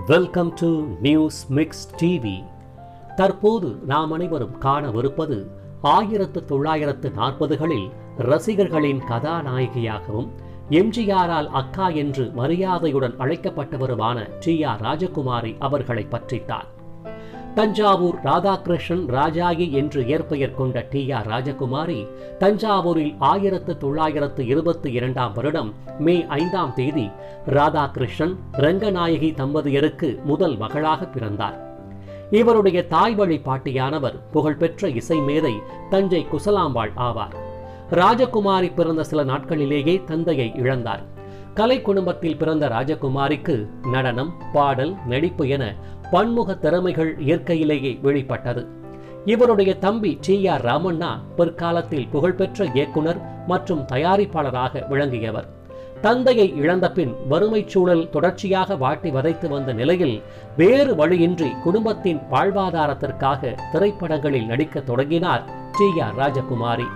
welcome to news mix TV தற்போது நாம் அனைவரும் காணவிருப்பது ஆயிரத்து தொள்ளாயிரத்து நாற்பதுகளில் ரசிகர்களின் கதாநாயகியாகவும் எம்ஜிஆரால் அக்கா என்று மரியாதையுடன் அழைக்கப்பட்டவருமான டி ஆர் ராஜகுமாரி அவர்களை பற்றித்தான் தஞ்சாவூர் ராதாகிருஷ்ணன் ராஜாயி என்று இயற்பெயர் கொண்ட டி ஆர் ராஜகுமாரி தஞ்சாவூரில் ஆயிரத்து தொள்ளாயிரத்து இருபத்தி இரண்டாம் வருடம் மே ஐந்தாம் தேதி ராதாகிருஷ்ணன் ரங்கநாயகி தம்பதியருக்கு முதல் மகளாக பிறந்தார் இவருடைய தாய் வழி பாட்டியானவர் புகழ்பெற்ற இசை மேதை தஞ்சை குசலாம்பாள் ஆவார் ராஜகுமாரி பிறந்த சில நாட்களிலேயே தந்தையை இழந்தார் கலை குடும்பத்தில் பிறந்த ராஜகுமாரிக்கு நடனம் பாடல் நடிப்பு என பன்முக திறமைகள் இயற்கையிலேயே வெளிப்பட்டது இவருடைய தம்பி டி ஆர் ராமண்ணா பிற்காலத்தில் புகழ்பெற்ற இயக்குனர் மற்றும் தயாரிப்பாளராக விளங்கியவர் தந்தையை இழந்த பின் வறுமைச் சூழல் தொடர்ச்சியாக வாட்டி வதைத்து வந்த நிலையில் வேறு வழியின்றி குடும்பத்தின் வாழ்வாதாரத்திற்காக திரைப்படங்களில் நடிக்க தொடங்கினார் டி ஆர் ராஜகுமாரி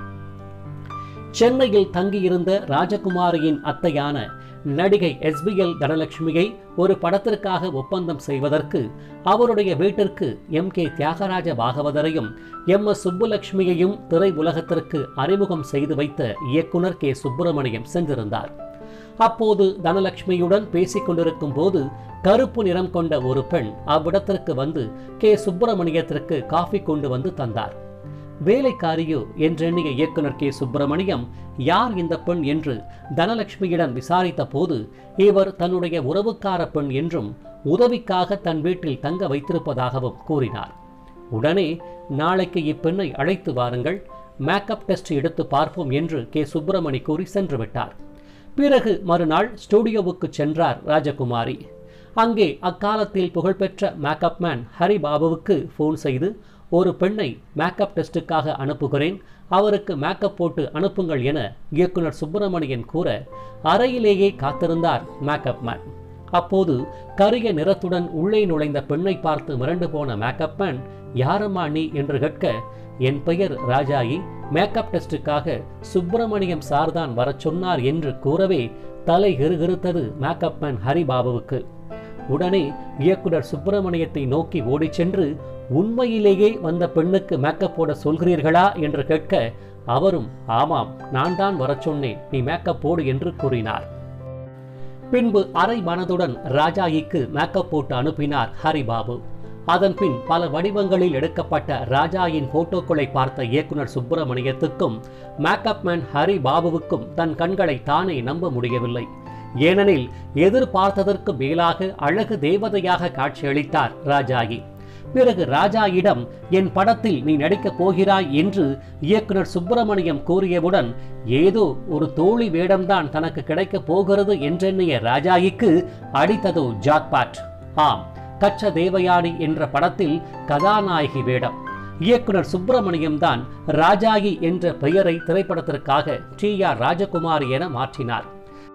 சென்னையில் தங்கியிருந்த ராஜகுமாரியின் அத்தையான நடிகை எஸ்பிஎல் தனலட்சுமியை ஒரு படத்திற்காக ஒப்பந்தம் செய்வதற்கு அவருடைய வீட்டிற்கு எம் கே தியாகராஜ பாகவதரையும் எம் எஸ் சுப்புலட்சுமியையும் திரை உலகத்திற்கு அறிமுகம் செய்து வைத்த இயக்குனர் கே சுப்பிரமணியம் சென்றிருந்தார் அப்போது தனலட்சுமியுடன் பேசிக் கொண்டிருக்கும் போது கருப்பு நிறம் கொண்ட ஒரு பெண் அவ்விடத்திற்கு வந்து கே சுப்பிரமணியத்திற்கு காஃபி கொண்டு வந்து தந்தார் வேலைக்காரியோ என்றெண்ணிய இயக்குனர் கே சுப்பிரமணியம் யார் இந்த பெண் என்று தனலட்சுமியிடம் விசாரித்த போது இவர் தன்னுடைய உறவுக்கார பெண் என்றும் உதவிக்காக தன் வீட்டில் தங்க வைத்திருப்பதாகவும் கூறினார் உடனே நாளைக்கு இப்பெண்ணை அழைத்து வாருங்கள் மேக்கப் டெஸ்ட் எடுத்து பார்ப்போம் என்று கே சுப்பிரமணி கூறி சென்று விட்டார் பிறகு மறுநாள் ஸ்டூடியோவுக்கு சென்றார் ராஜகுமாரி அங்கே அக்காலத்தில் புகழ்பெற்ற மேக்கப் மேன் ஹரிபாபுவுக்கு ஃபோன் செய்து ஒரு பெண்ணை மேக்கப் டெஸ்டுக்காக அனுப்புகிறேன் அவருக்கு மேக்கப் போட்டு அனுப்புங்கள் என இயக்குனர் சுப்பிரமணியன் கூற அறையிலேயே காத்திருந்தார் மேக்கப் மேன் அப்போது கரிய நிறத்துடன் உள்ளே நுழைந்த பெண்ணை பார்த்து மிரண்டு போன மேக்கப் மேன் யாரம்மா நீ என்று கேட்க என் பெயர் ராஜாயி மேக்கப் டெஸ்டுக்காக சுப்பிரமணியம் சார்தான் வரச் சொன்னார் என்று கூறவே தலை கிருகிருத்தது மேக்கப் மேன் ஹரிபாபுவுக்கு உடனே இயக்குனர் சுப்பிரமணியத்தை நோக்கி ஓடிச் சென்று உண்மையிலேயே வந்த பெண்ணுக்கு மேக்கப் போட சொல்கிறீர்களா என்று கேட்க அவரும் ஆமாம் நான் தான் வரச் சொன்னேன் நீ மேக்கப் போடு என்று கூறினார் பின்பு அரை மனதுடன் ராஜாயிக்கு மேக்கப் போட்டு அனுப்பினார் ஹரிபாபு அதன் பின் பல வடிவங்களில் எடுக்கப்பட்ட ராஜாயின் போட்டோக்களை பார்த்த இயக்குனர் சுப்பிரமணியத்துக்கும் மேக்கப் மேன் ஹரி பாபுவுக்கும் தன் கண்களை தானே நம்ப முடியவில்லை ஏனெனில் எதிர்பார்த்ததற்கு மேலாக அழகு தேவதையாக காட்சியளித்தார் ராஜாயி பிறகு ராஜாயிடம் என் படத்தில் நீ நடிக்கப் போகிறாய் என்று இயக்குனர் சுப்பிரமணியம் கூறியவுடன் ஏதோ ஒரு தோழி வேடம்தான் தனக்கு கிடைக்கப் போகிறது என்றெண்ணிய ராஜாயிக்கு அடித்ததோ ஜாக்பாட் ஆம் கச்ச தேவயானி என்ற படத்தில் கதாநாயகி வேடம் இயக்குனர் சுப்பிரமணியம் தான் ராஜாயி என்ற பெயரை திரைப்படத்திற்காக டி ஆர் ராஜகுமாரி என மாற்றினார்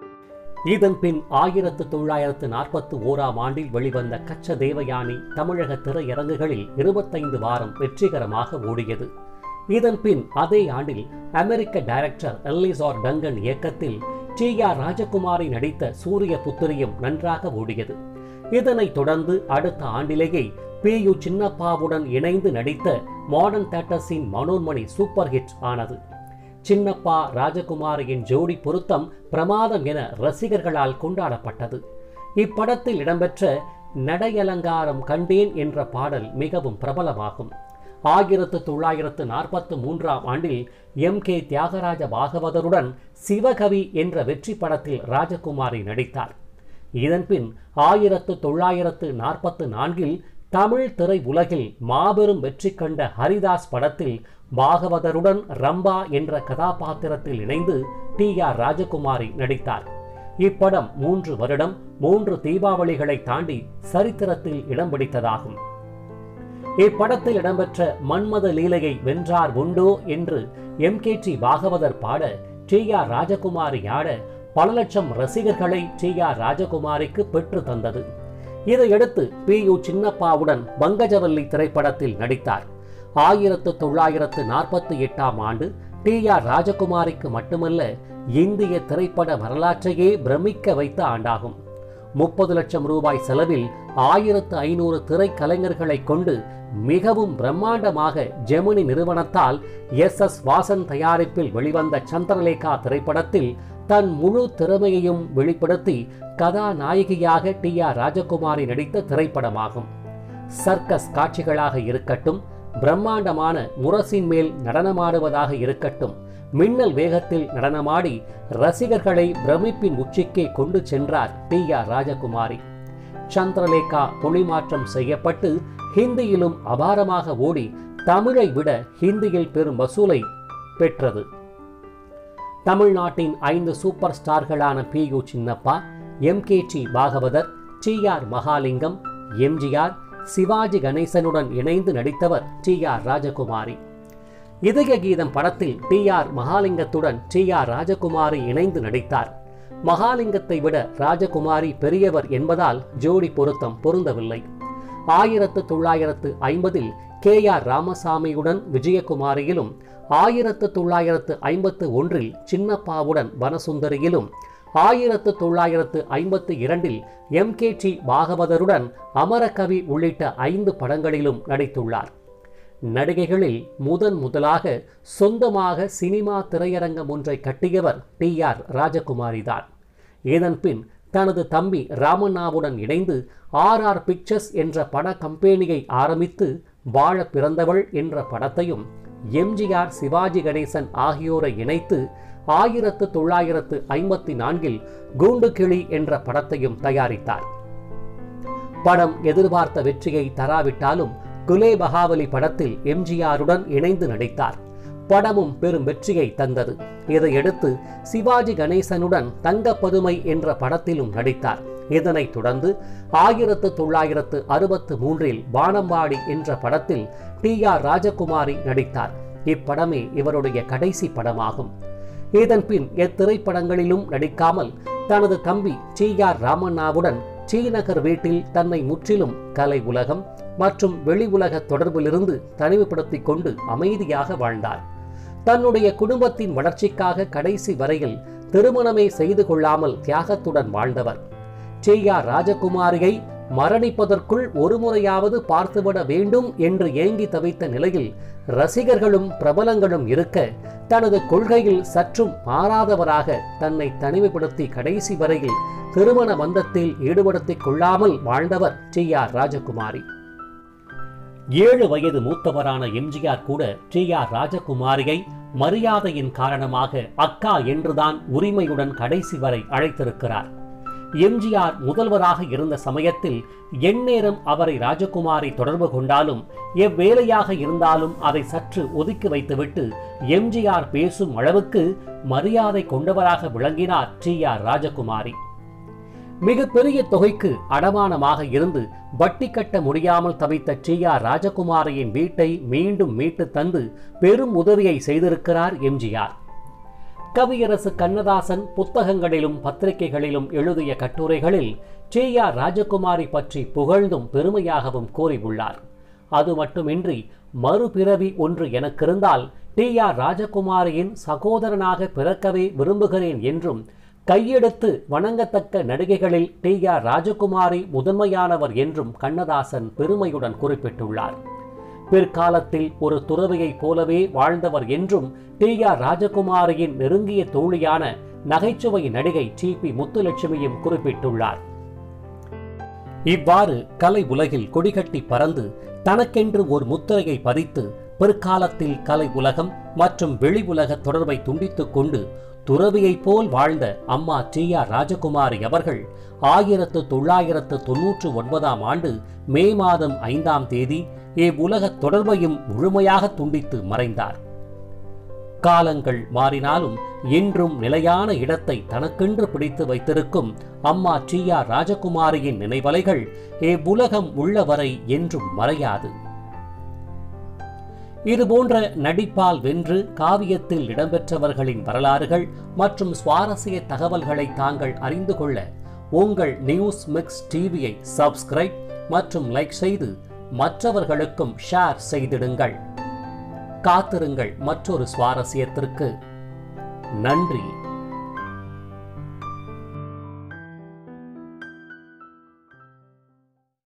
இதன் பின் ஆயிரத்து தொள்ளாயிரத்து நாற்பத்தி ஓராம் ஆண்டில் வெளிவந்த கச்ச தேவயானி தமிழக திரையரங்குகளில் இருபத்தைந்து வாரம் வெற்றிகரமாக ஓடியது இதன் பின் அதே ஆண்டில் அமெரிக்க டைரக்டர் எல்லிசார் டங்கன் இயக்கத்தில் டி ஆர் ராஜகுமாரி நடித்த சூரிய புத்திரியும் நன்றாக ஓடியது இதனைத் தொடர்ந்து அடுத்த ஆண்டிலேயே பி யு சின்னப்பாவுடன் இணைந்து நடித்த மாடர்ன் தேட்டர்ஸின் மனோன்மணி சூப்பர் ஹிட் ஆனது சின்னப்பா ராஜகுமாரியின் ஜோடி பொருத்தம் பிரமாதம் என ரசிகர்களால் கொண்டாடப்பட்டது இப்படத்தில் இடம்பெற்ற நடையலங்காரம் கண்டேன் என்ற பாடல் மிகவும் பிரபலமாகும் ஆயிரத்து தொள்ளாயிரத்து நாற்பத்து மூன்றாம் ஆண்டில் எம் கே தியாகராஜ பாகவதருடன் சிவகவி என்ற வெற்றி படத்தில் ராஜகுமாரி நடித்தார் இதன்பின் ஆயிரத்து தொள்ளாயிரத்து நாற்பத்து நான்கில் தமிழ் திரை உலகில் மாபெரும் வெற்றி கண்ட ஹரிதாஸ் படத்தில் பாகவதருடன் ரம்பா என்ற கதாபாத்திரத்தில் இணைந்து டி ஆர் ராஜகுமாரி நடித்தார் இப்படம் மூன்று வருடம் மூன்று தீபாவளிகளை தாண்டி சரித்திரத்தில் இடம் பிடித்ததாகும் இப்படத்தில் இடம்பெற்ற மன்மத லீலையை வென்றார் உண்டோ என்று எம் கே டி பாகவதர் பாட டி ஆர் ராஜகுமாரி ஆட பல லட்சம் ரசிகர்களை டி ஆர் ராஜகுமாரிக்கு பெற்று தந்தது இதையடுத்து பி யு சின்னப்பாவுடன் பங்கஜவல்லி திரைப்படத்தில் நடித்தார் ஆயிரத்து தொள்ளாயிரத்து நாற்பத்தி எட்டாம் ஆண்டு டி ஆர் ராஜகுமாரிக்கு மட்டுமல்ல இந்திய திரைப்பட வரலாற்றையே பிரமிக்க வைத்த ஆண்டாகும் முப்பது லட்சம் ரூபாய் செலவில் ஆயிரத்து ஐநூறு திரைக்கலைஞர்களை கொண்டு மிகவும் பிரம்மாண்டமாக ஜெமினி நிறுவனத்தால் எஸ் எஸ் வாசன் தயாரிப்பில் வெளிவந்த சந்திரலேகா திரைப்படத்தில் தன் முழு திறமையையும் வெளிப்படுத்தி கதாநாயகியாக டி ஆர் ராஜகுமாரி நடித்த திரைப்படமாகும் சர்க்கஸ் காட்சிகளாக இருக்கட்டும் பிரம்மாண்டமான முரசின் மேல் நடனமாடுவதாக இருக்கட்டும் மின்னல் வேகத்தில் நடனமாடி ரசிகர்களை பிரமிப்பின் உச்சிக்கே கொண்டு சென்றார் டி ஆர் ராஜகுமாரி சந்திரலேகா மொழிமாற்றம் செய்யப்பட்டு ஹிந்தியிலும் அபாரமாக ஓடி தமிழை விட ஹிந்தியில் பெரும் வசூலை பெற்றது தமிழ்நாட்டின் ஐந்து சூப்பர் ஸ்டார்களான P U Chinnappa M K T Bhagavathar T R Mahalingam MGR Sivaji கணேசனுடன் இணைந்து நடித்தவர் டி ஆர் ராஜகுமாரி இதய கீதம் படத்தில் டி ஆர் மகாலிங்கத்துடன் டி ஆர் ராஜகுமாரி இணைந்து நடித்தார் மகாலிங்கத்தை விட ராஜகுமாரி பெரியவர் என்பதால் ஜோடி பொருத்தம் பொருந்தவில்லை ஆயிரத்து தொள்ளாயிரத்து ஐம்பதில் கே ஆர் ராமசாமியுடன் விஜயகுமாரியிலும் ஆயிரத்து தொள்ளாயிரத்து ஐம்பத்து ஒன்றில் சின்னப்பாவுடன் வனசுந்தரியிலும் ஆயிரத்து தொள்ளாயிரத்து ஐம்பத்து இரண்டில் எம் கே டி பாகவதருடன் அமரகவி உள்ளிட்ட ஐந்து படங்களிலும் நடித்துள்ளார் நடிகைகளில் முதன் முதலாக சொந்தமாக சினிமா திரையரங்கம் ஒன்றை கட்டியவர் டி ஆர் ராஜகுமாரிதான் இதன் பின் தனது தம்பி ராமண்ணாவுடன் இணைந்து ஆர் ஆர் பிக்சர்ஸ் என்ற பட கம்பெனியை ஆரம்பித்து வாழ பிறந்தவள் என்ற படத்தையும் எம்ஜிஆர் சிவாஜி கணேசன் ஆகியோரை இணைத்து ஆயிரத்து தொள்ளாயிரத்து ஐம்பத்தி நான்கில் கூண்டு கிளி என்ற படத்தையும் தயாரித்தார் படம் எதிர்பார்த்த வெற்றியை தராவிட்டாலும் குலே பகாவலி படத்தில் எம்ஜிஆருடன் இணைந்து நடித்தார் படமும் பெரும் வெற்றியை தந்தது இதையடுத்து சிவாஜி கணேசனுடன் தங்க பதுமை என்ற படத்திலும் நடித்தார் இதனைத் தொடர்ந்து ஆயிரத்து தொள்ளாயிரத்து அறுபத்து மூன்றில் வானம்பாடி என்ற படத்தில் டி ஆர் ராஜகுமாரி நடித்தார் இப்படமே இவருடைய கடைசி படமாகும் இதன் பின் எத்திரைப்படங்களிலும் நடிக்காமல் தனது தம்பி டி ஆர் ராமண்ணாவுடன் ஸ்ரீநகர் வீட்டில் தன்னை முற்றிலும் கலை உலகம் மற்றும் வெளி உலக தொடர்பிலிருந்து தனிமைப்படுத்திக் கொண்டு அமைதியாக வாழ்ந்தார் தன்னுடைய குடும்பத்தின் வளர்ச்சிக்காக கடைசி வரையில் திருமணமே செய்து கொள்ளாமல் தியாகத்துடன் வாழ்ந்தவர் டி ஆர் ராஜகுமாரியை மரணிப்பதற்குள் ஒரு முறையாவது பார்த்துவிட வேண்டும் என்று ஏங்கி தவித்த நிலையில் ரசிகர்களும் பிரபலங்களும் இருக்க தனது கொள்கையில் சற்றும் மாறாதவராக தன்னை தனிமைப்படுத்தி கடைசி வரையில் திருமண பந்தத்தில் ஈடுபடுத்திக் கொள்ளாமல் வாழ்ந்தவர் டி ஆர் ராஜகுமாரி ஏழு வயது மூத்தவரான எம்ஜிஆர் கூட டி ஆர் ராஜகுமாரியை மரியாதையின் காரணமாக அக்கா என்றுதான் உரிமையுடன் கடைசி வரை அழைத்திருக்கிறார் எம்ஜிஆர் முதல்வராக இருந்த சமயத்தில் எந்நேரம் அவரை ராஜகுமாரி தொடர்பு கொண்டாலும் எவ்வேலையாக இருந்தாலும் அதை சற்று ஒதுக்கி வைத்துவிட்டு எம்ஜிஆர் பேசும் அளவுக்கு மரியாதை கொண்டவராக விளங்கினார் டி ஆர் ராஜகுமாரி மிகப்பெரிய தொகைக்கு அடமானமாக இருந்து வட்டி கட்ட முடியாமல் தவித்த டி ஆர் ராஜகுமாரியின் வீட்டை மீண்டும் மீட்டு தந்து பெரும் உதவியை செய்திருக்கிறார் எம்ஜிஆர் கவியரசு கண்ணதாசன் புத்தகங்களிலும் பத்திரிகைகளிலும் எழுதிய கட்டுரைகளில் டி ஆர் ராஜகுமாரி பற்றி புகழ்ந்தும் பெருமையாகவும் கூறியுள்ளார் அது மட்டுமின்றி மறுபிறவி ஒன்று எனக்கிருந்தால் டி ஆர் ராஜகுமாரியின் சகோதரனாக பிறக்கவே விரும்புகிறேன் என்றும் கையெடுத்து வணங்கத்தக்க நடிகைகளில் டி ஆர் ராஜகுமாரி முதன்மையானவர் என்றும் கண்ணதாசன் பெருமையுடன் குறிப்பிட்டுள்ளார் பிற்காலத்தில் ஒரு துறவியைப் போலவே வாழ்ந்தவர் என்றும் டி ஆர் ராஜகுமாரியின் நெருங்கிய தோழியான நகைச்சுவை நடிகை டி பி முத்துலட்சுமியும் குறிப்பிட்டுள்ளார் இவ்வாறு கலை உலகில் கொடிகட்டி பறந்து தனக்கென்று ஒரு முத்திரையை பதித்து பிற்காலத்தில் கலை உலகம் மற்றும் வெளி உலக தொடர்பை துண்டித்துக் கொண்டு துறவியைப் போல் வாழ்ந்த அம்மா டி ஆர் ராஜகுமாரி அவர்கள் ஆயிரத்து தொள்ளாயிரத்து தொன்னூற்று ஒன்பதாம் ஆண்டு மே மாதம் ஐந்தாம் தேதி இவ்வுலக தொடர்பையும் முழுமையாக துண்டித்து மறைந்தார் காலங்கள் மாறினாலும் இன்றும் நிலையான இடத்தை தனக்கென்று பிடித்து வைத்திருக்கும் அம்மா டி ஆர் ராஜகுமாரியின் நினைவலைகள் இவ்வுலகம் உள்ளவரை என்றும் மறையாது இதுபோன்ற நடிப்பால் வென்று காவியத்தில் இடம்பெற்றவர்களின் வரலாறுகள் மற்றும் சுவாரஸ்ய தகவல்களை தாங்கள் அறிந்து கொள்ள உங்கள் நியூஸ் மிக்ஸ் டிவியை சப்ஸ்கிரைப் மற்றும் லைக் செய்து மற்றவர்களுக்கும் ஷேர் செய்திடுங்கள் காத்திருங்கள் மற்றொரு சுவாரஸ்யத்திற்கு நன்றி